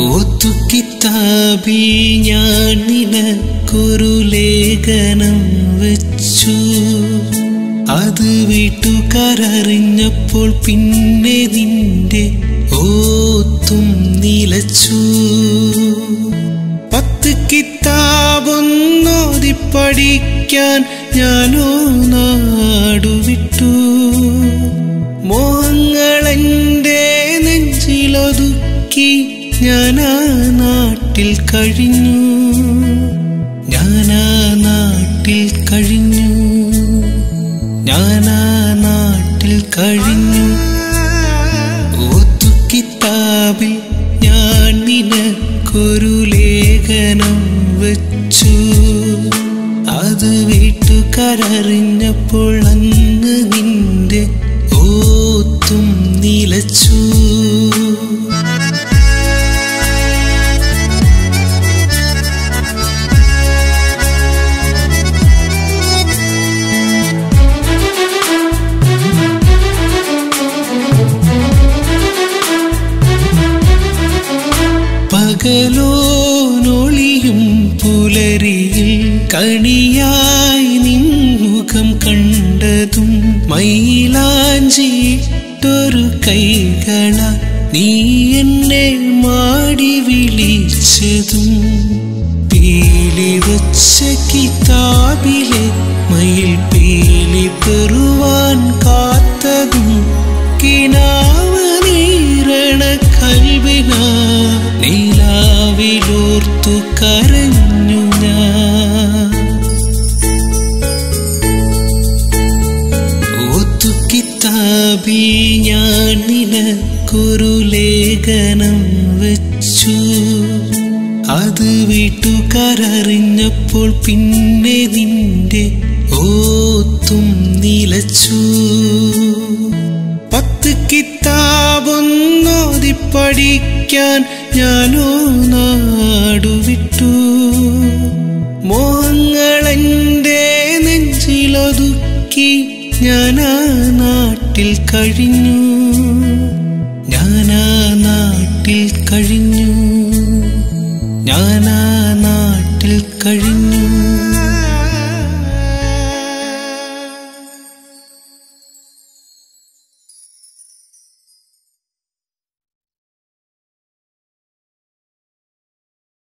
ഓത്തു കിതാബിൽ ഞാൻ നിനക്കൊരു ലേഖനം വെച്ചു അത് വീട്ടുകാരറിഞ്ഞപ്പോൾ പിന്നെ നിന്റെ ഓത്തും നിലച്ചു പത്ത് കിതാബൊന്നോതി പഠിക്കാൻ ഞാനോ നാടുവിട്ടു മോഹങ്ങളെന്റെ നെഞ്ചിലൊതുക്കി ഞാനാ നാട്ടിൽ കഴിഞ്ഞു ഞാനാ നാട്ടിൽ കഴിഞ്ഞു ഞാനാ നാട്ടിൽ കഴിഞ്ഞു ഓത്തു കിതാബിൽ ഞാൻ നിനക്കൊരു ലേഖനം വെച്ചു അത് വീട്ടുകാരറിഞ്ഞപ്പോൾ അന്ന് നിന്റെ ഓത്തും നിലച്ചു പകലോനൊളിയും പുലരിയിൽ കണിയായി നിൻമുഖം കണ്ടതും മൈലാഞ്ചിട്ടൊരു കൈകള നീ എന്നെ മാടി വിളിച്ചതും പീലി വച്ച കിതാബിലെ മയിൽ പീലി പെറുവാൻ കാത്തതും കിനാവ് നീരണ കൽവിന നീലാവിലോർത്തു കരഞ്ഞു ഞാൻ ഓത്തു കിതാബിൽ ഞാൻ നിനക്കൊരു ലേഖനം വെച്ചു അത് വീട്ടുകാരറിഞ്ഞപ്പോൾ പിന്നെ നിന്റെ ഓത്തും നിലച്ചു പത്ത് കിതാബൊന്നോതി പഠിക്കാൻ ഞാനോ നാടുവിട്ടു മോഹങ്ങളെന്റെ നെഞ്ചിലൊതുക്കി ഞാനാ നാട്ടിൽ കഴിഞ്ഞു ഞാനാ നാട്ടിൽ കഴിഞ്ഞു ഞാനാ നാട്ടിൽ കഴിഞ്ഞു